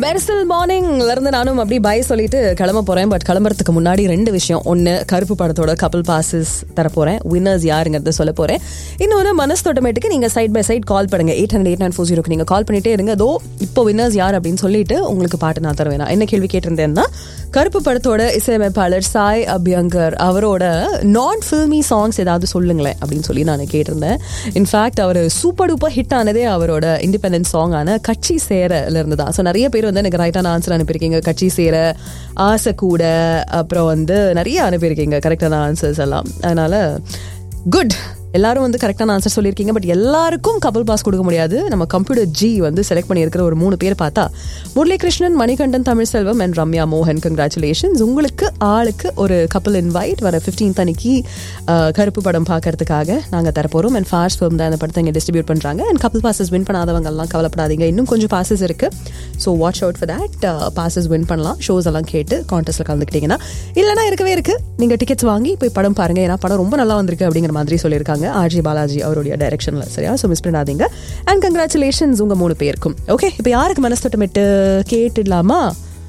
மெர்சல் மார்னிங்ல இருந்து நானும் அப்படி பை சொல்லிட்டு கிளம்ப போறேன் பட் கிளம்புறதுக்கு முன்னாடி ரெண்டு விஷயம் ஒன்னு கருப்பு படத்தோட கப்பல் பாசஸ் தர போறேன் வின்னர்ஸ் யாருங்கிறத சொல்ல போறேன் இன்னொன்னு மனசு தோட்டமேட்டுக்கு நீங்க சைட் பை சைட் கால் பண்ணுங்க eight hundred eight nine four ஜீரோக்கு நீங்க கால் பண்ணிட்டே இருங்க அதோ இப்போ வின்னர்ஸ் யார் அப்படின்னு சொல்லிட்டு உங்களுக்கு பாட்டு நான் தருவேன் நான் என்ன கேள்வி கேட்டிருந்தேன்னா கருப்பு படத்தோட இசையமைப்பாளர் சாய் அபியங்கர் அவரோட நான் ஃபில்மி சாங்ஸ் ஏதாவது சொல்லுங்களேன் அப்படின்னு சொல்லி நான் கேட்டிருந்தேன் இன்ஃபேக்ட் அவர் சூப்பர் டூப்பர் ஹிட் ஆனதே அவரோட இண்டிபெண்டன்ட் சாங்கான கட்சி சேரல இருந்து தான் ஸோ நிறைய பேர் வந்து எனக்கு ரைட்டான ஆன்சர் அனுப்பியிருக்கீங்க கட்சி சேர ஆசை கூட அப்புறம் வந்து நிறைய அனுப்பியிருக்கீங்க கரெக்டான ஆன்சர்ஸ் எல்லாம் அதனால குட் எல்லாரும் வந்து கரெக்டான ஆன்சர் சொல்லியிருக்கீங்க பட் எல்லாருக்கும் கப்பல் பாஸ் கொடுக்க முடியாது நம்ம கம்ப்யூட்டர் ஜி வந்து செலக்ட் பண்ணியிருக்கிற ஒரு மூணு பேர் பார்த்தா முரளிகிருஷ்ணன் மணிகண்டன் தமிழ்செல்வம் அண்ட் ரம்யா மோகன் கங்க்ராச்சுலேஷன்ஸ் உங்களுக்கு ஆளுக்கு ஒரு கப்பல் இன்வைட் வர ஃபிஃப்டீன்த் அன்னைக்கு அஹ், கருப்பு படம் பார்க்கறதுக்காக நாங்கள் தரப்போகிறோம் அண்ட் ஃபாஸ்ட் ஃபிலிம் தான் அந்த படத்தை இங்கே டிஸ்ட்ரிபியூட் பண்ணுறாங்க அண்ட் கப்பல் பாசஸ் வின் பண்ணாதவங்க எல்லாம் கவலைப்படாதீங்க இன்னும் கொஞ்சம் பாசஸ் இருக்கு so watch out for that passes win பண்ணலாம் ஷோஸ் எல்லாம் கேட்டு கான்டெஸ்ட்ல கலந்துக்கிட்டீங்கன்னா இல்லைனா இருக்கவே இருக்கு நீங்க டிக்கெட்ஸ் வாங்கி போய் படம் பாருங்க ஏன்னா படம் ரொம்ப நல்லா வந்திருக்கு அப்படிங்கிற மாதிரி சொல்லியிருக்காங்க ஆர்ஜி பாலாஜி அவருடைய டைரக்ஷன்ல சரியா ஸோ மிஸ் பண்ணாதீங்க அண்ட் கங்க்ராச்சுலேஷன்ஸ் உங்க மூணு பேருக்கும் ஓகே இப்போ யாருக்கு மனசு தொட்டமிட்டு கேட்டுடலாமா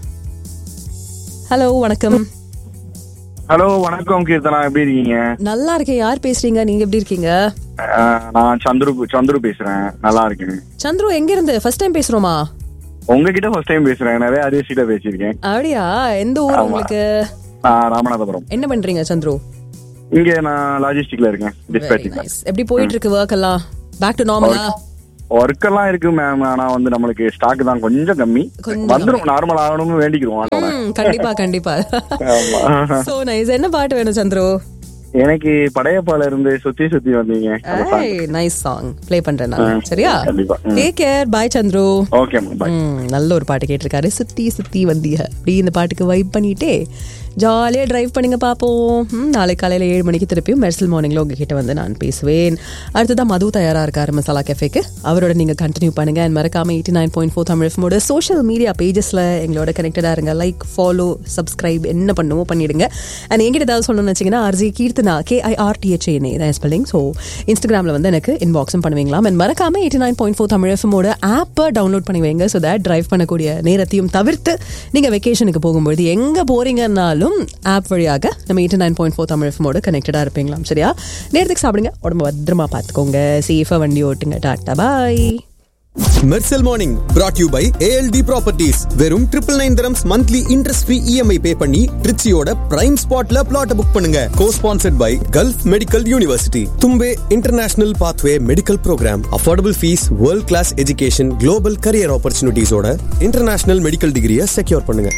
ஹலோ வணக்கம் ஹலோ வணக்கம் கீர்த்தனா எப்படி இருக்கீங்க நல்லா இருக்கேன் யார் பேசுறீங்க நீங்க எப்படி இருக்கீங்க அஹ், நான் சந்துரு சந்துரு பேசுறேன் நல்லா இருக்கேன் சந்துரு எங்க இருந்து ஃபர்ஸ்ட் டைம் பேசுறோமா உங்ககிட்ட ஃபர்ஸ்ட் டைம் பேசுறேன் நிறைய அரியஸ் கிட்ட பேசியிருக்கேன் அப்படியா எந்த ஊர் ஆமா. உங்களுக்கு நான் ராமநாதபுரம் என்ன பண்றீங்க சந்துரு இங்க நான் லாஜிஸ்டிக்ல இருக்கேன் Very டிஸ்பேச்சிங்ல nice. எப்படி போயிட்டு இருக்கு ஒர்க் எல்லாம் பேக் டு நார்மலா ஒர்க் எல்லாம் இருக்கு மேம் ஆனா வந்து நம்மளுக்கு ஸ்டாக் தான் கொஞ்சம் கம்மி கொஞ்சம் வந்துரும் நார்மல் ஆகணும்னு வேண்டிக்கிறோம் ஆண்டவனை. ம், கண்டிப்பா கண்டிப்பா ஆமா. சோ நைஸ் என்ன பாட்டு வேணும் சந்துரு எனக்கு படையப்பால இருந்து சுத்தி சுத்தி வந்தீங்க அந்த song. நைஸ் சாங் ப்ளே பண்றேன் நான் ம், சரியா கண்டிப்பா. ம். Take care bye Chandru okay ma'am bye ம், நல்ல ஒரு பாட்டு கேட்டிருக்காரு சுத்தி சுத்தி வந்தீங்க அப்படி இந்த பாட்டுக்கு வைப் பண்ணிட்டே ஜாலியாக டிரைவ் பண்ணுங்க பார்ப்போம் ம், நாளை காலையில் ஏழு மணிக்கு திருப்பியும் மெர்சல் மார்னிங்கில் உங்ககிட்ட வந்து நான் பேசுவேன் அடுத்ததான் மது தயாராக இருக்காரு மசாலா கேஃபேக்கு அவரோட நீங்கள் கண்டினியூ பண்ணுங்க அண்ட் மறக்காம eighty nine point four Tamil எஃப்மோட சோஷியல் மீடியா பேஜஸில் எங்களோட கனெக்டடாக இருங்க லைக் ஃபாலோ சப்ஸ்கிரைப் என்ன பண்ணுமோ பண்ணிடுங்க அண்ட் எங்கிட்ட ஏதாவது சொல்லணும்னு வச்சிங்கன்னா ஆர்ஜி கீர்த்தனா கேஐஆர்டிஹெச்ஏனே தான் ஸ்பெல்லிங் ஸோ இன்ஸ்டாகிராமில் வந்து எனக்கு இன்பாக்ஸும் பண்ணுவீங்களாம் அண்ட் மறக்காம eighty nine point four Tamil எஃப்எம்மோட ஆப்பை டவுன்லோட் பண்ணி வைங்க ஸோ தட் டிரைவ் பண்ணக்கூடிய நேரத்தையும் தவிர்த்து நீங்கள் வெக்கேஷனுக்கு போகும்பொழுது எங்கே போறீங்கன்னாலும் ஆப் வழியாக நம்ம eighty nine point four Tamil எஃப்எம்மோட கனெக்டடாக இருப்பீங்களாம் சரியா நேரத்துக்கு சாப்பிடுங்க உடம்பு பத்திரமா பார்த்துக்கோங்க சேஃபாக வண்டி ஓட்டுங்க tata bye Mersal morning brought you by ALT properties வெறும் triple nine terms monthly interest free EMI pay பண்ணி ட்ரிச்சியோட பிரைம் ஸ்பாட்ல பிளாட் புக் பண்ணுங்க co-sponsored by Gulf Medical University Thumbay international pathway medical program affordable fees world class education global career ஆப்பர்ச்சுனிட்டிஸோட international medical டிகிரியை secure பண்ணுங்க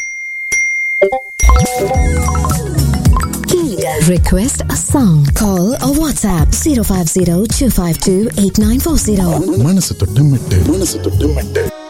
Request a song. Call or WhatsApp 050 252 8940. மனசு தொட்டு மெட்டு மனசு தொட்டு மெட்டு